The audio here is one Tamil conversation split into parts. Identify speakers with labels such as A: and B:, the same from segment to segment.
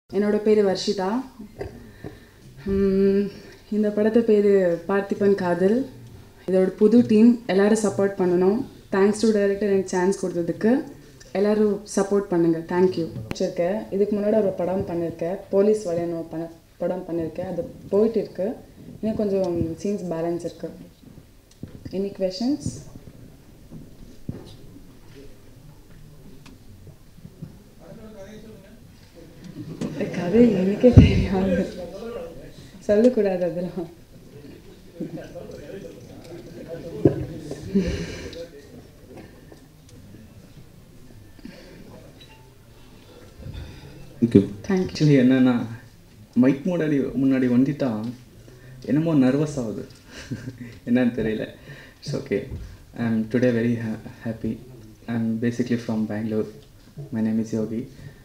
A: என்னோட பேர் வர்ஷிதா உம், இந்த படத்தை பேர் பார்த்திபன் காதல் இதோட புது டீம் எல்லாரும் சப்போர்ட் பண்ணணும் தேங்க்ஸ் டு டைரக்டர் எனக்கு சான்ஸ் கொடுத்ததுக்கு எல்லாரும் சப்போர்ட் பண்ணுங்கள் தேங்க்யூ வச்சுருக்கேன் இதுக்கு முன்னாடி ஒரு படம் பண்ணியிருக்கேன் போலீஸ் வளையணும் பண்ண படம் பண்ணியிருக்கேன் அது போயிட்டு இருக்கு இன்னும் கொஞ்சம் சீன்ஸ் பேலன்ஸ் இருக்கு எனி கொஷன்ஸ் கதை எனக்கே தெரியாது சொல்லக்கூடாது அதெல்லாம்
B: தேங்க்யூ
A: தேங்க்யூ
B: ஆக்சுவலி என்னன்னா மைக் முன்னாடி முன்னாடி வந்துட்டா என்னமோ நர்வஸ் ஆகுது என்னன்னு தெரியல it's okay I am today very happy I am basically from Bangalore my name is Yogi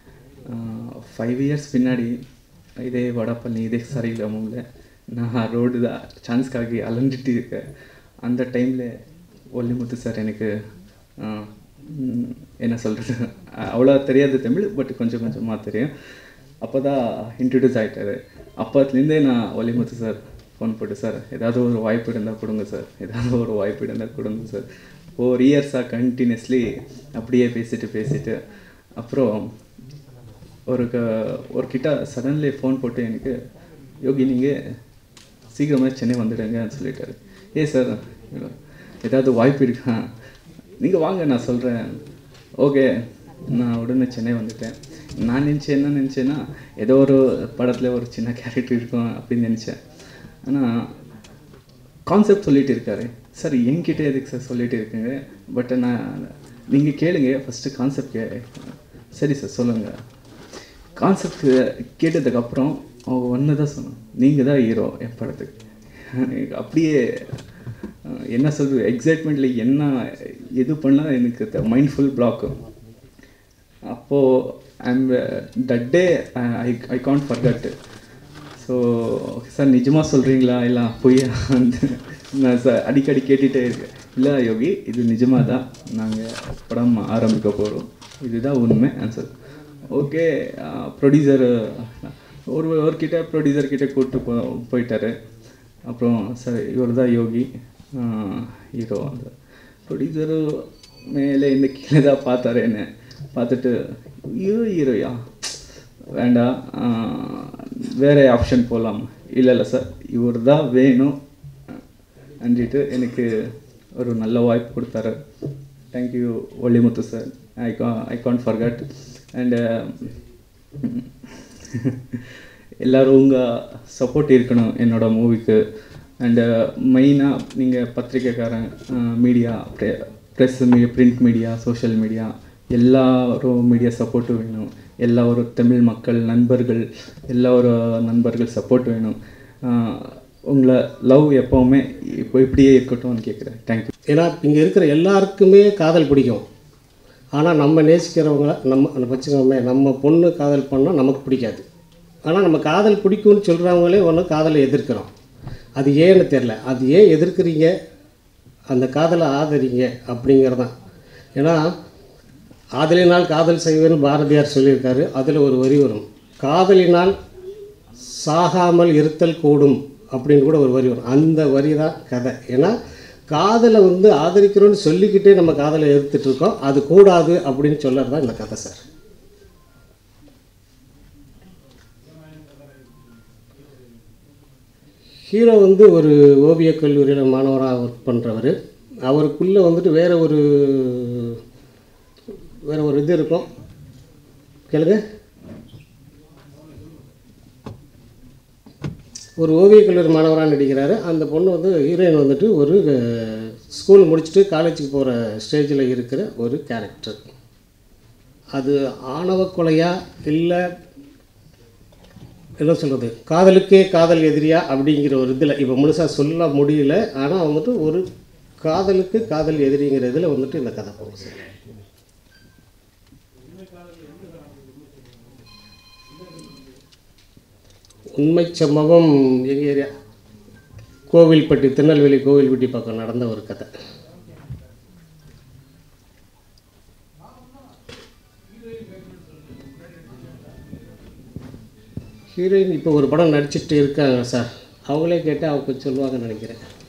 B: five years பின்னாடி இதே வடப்பள்ளி இதே சரியில்லாமல் நான் ரோடு தான் சான்ஸ்க்காகி அலைஞ்சிட்டு இருக்கேன் அந்த டைமில் ஒல்லிமுத்து சார் எனக்கு ஆஹ், ம், என்ன சொல்கிறது அவ்வளோ தெரியாது தமிழ் பட் கொஞ்சம் கொஞ்சமாக தெரியும் அப்போ தான் இன்ட்ரடியூஸ் ஆகிட்டாரு அப்போத்துலேருந்தே நான் ஒல்லிமுத்து சார் ஃபோன் போட்டு சார் ஏதாவது ஒரு வாய்ப்பு இருந்தால் கொடுங்க சார் ஏதாவது ஒரு வாய்ப்பு இருந்தால் கொடுங்க சார் ஃபோர் இயர்ஸாக கண்டினியூஸ்லி அப்படியே பேசிட்டு பேசிட்டு அப்புறம் ஒரு க ஒரு கிட்ட சடன்லி ஃபோன் போட்டு எனக்கு யோகி நீங்கள் சீக்கிரமாக சென்னை வந்துடுங்கன்னு சொல்லிட்டாரு ஏ சார் ஏதாவது வாய்ப்பு இருக்கா நீங்கள் வாங்க நான் சொல்கிறேன் ஓகே நான் உடனே சென்னை வந்துட்டேன் நான் நினச்சேன் என்ன நினச்சேன்னா ஏதோ ஒரு படத்தில் ஒரு சின்ன கேரக்டர் இருக்கும் அப்படின்னு நினச்சேன் ஆனால் கான்செப்ட் சொல்லிட்டு இருக்காரு சார் என்கிட்ட எதுக்கு சார் சொல்லிட்டு இருக்கீங்க பட் நான் நீங்கள் கேளுங்க ஃபஸ்ட்டு கான்செப்ட் கே சரி சார் சொல்லுங்கள் கான்செப்ட் கேட்டதுக்கப்புறம் அவங்க ஒன்று தான் சொன்னான் நீங்கள் தான் ஹீரோ என் படத்துக்கு எனக்கு அப்படியே அஹ், என்ன சொல்றது எக்ஸைட்மெண்ட்டில் என்ன எது பண்ணால் எனக்கு மைண்ட் ஃபுல் பிளாக்கு அப்போது I'm that day I I can't forget so sir நிஜமாக சொல்கிறீங்களா இல்லை பொய்யா வந்து நான் சார் அடிக்கடி கேட்டுகிட்டே இருக்கேன் இல்லை யோகி இது நிஜமாக தான் நாங்கள் படம் ஆரம்பிக்க போகிறோம் இதுதான் உண்மை ஆன்சர் ஓகே ப்ரொடியூசர் ஒரு ஒருக்கிட்ட ப்ரொடியூசர் கிட்ட கூப்பிட்டு போ போயிட்டாரு அப்புறம் சார் இவர் தான் யோகி ஹீரோ அந்த ப்ரொடியூசரு மேலே இந்த கீழே தான் பார்த்தாரு என்ன பார்த்துட்டு ஹீரோ ஹீரோயா வேண்டாம் ஆஹ், வேற ஆப்ஷன் போகலாம் இல்லை இல்லை சார் இவர் தான் வேணும் அன்றிட்டு எனக்கு ஒரு நல்ல வாய்ப்பு கொடுத்தாரு தேங்க்யூ ஒல்லிமுத்து சார் ஐ கா ஐ கான்ட் ஃபர்கட் அண்டு எல்லோரும் உங்கள் சப்போர்ட் இருக்கணும் என்னோட மூவிக்கு அண்டு மெயினாக நீங்கள் பத்திரிக்கைக்காரன் media press media print media social media எல்லாரும் மீடியா சப்போர்ட்டும் வேணும் எல்லா ஒரு தமிழ் மக்கள் நண்பர்கள் எல்லா ஒரு நண்பர்கள் சப்போர்ட் வேணும் ஆஹ் உங்களை லவ் எப்போவுமே இப்போ இப்படியே இருக்கட்டும்னு கேட்குறேன் தேங்க்யூ
C: ஏன்னா இங்கே இருக்கிற எல்லாருக்குமே காதல் பிடிக்கும் ஆனால் நம்ம நேசிக்கிறவங்கள நம்ம நம்ம வச்சுக்கோமே நம்ம பொண்ணு காதல் பண்ணால் நமக்கு பிடிக்காது ஆனால் நம்ம காதல் பிடிக்கும்னு சொல்கிறவங்களே ஒன்று காதலை எதிர்க்கிறோம் அது ஏன்னு தெரில அது ஏன் எதிர்க்கிறீங்க அந்த காதலை ஆதரிங்க அப்படிங்கிறது தான் ஏன்னா ஆதலினால் காதல் செய்வேன்னு பாரதியார் சொல்லியிருக்காரு அதில் ஒரு வரி வரும் காதலினால் சாகாமல் இருத்தல் கூடும் அப்படின்னு கூட ஒரு வரி வரும் அந்த வரி தான் கதை ஏன்னா காதலை வந்து ஆதரிக்கிறோன்னு சொல்லிக்கிட்டே நம்ம காதலை எதிர்த்துட்டு இருக்கோம் அது கூடாது அப்படின்னு சொல்லறது தான் இந்த கதை சார் ஹீரோ வந்து ஒரு ஓவியக் கல்லூரியில் மாணவராக ஒர்க் பண்ணுறவர் அவருக்குள்ளே வந்துட்டு வேறு ஒரு வேறு ஒரு இது இருக்கும் கேளுங்க ஒரு ஓவியக் கல்லூரி மாணவராக நடிக்கிறாரு அந்த பொண்ணு வந்து ஹீரோயின் வந்துட்டு ஒரு அஹ், ஸ்கூல் முடிச்சுட்டு காலேஜுக்கு போகிற ஸ்டேஜில் இருக்கிற ஒரு கேரக்டர் அது ஆணவ கொலையா இல்லை என்ன சொல்கிறது காதலுக்கே காதல் எதிரியா அப்படிங்கிற ஒரு இதில் இப்போ முழுசாக சொல்ல முடியல ஆனால் வந்துட்டு ஒரு காதலுக்கு காதல் எதிரிங்கிற இதில் வந்துட்டு இந்த கதை போகும் சார் உண்மை சம்பவம் எங்கள் ஏரியா கோவில்பட்டி திருநெல்வேலி கோவில்பட்டி பக்கம் நடந்த ஒரு கதை ஹீரோயின் இப்போ ஒரு படம் நடிச்சிட்டு இருக்காங்க சார் அவங்களே கேட்டால் அவங்க கொஞ்சம் சொல்லுவாங்கன்னு நினைக்கிறேன்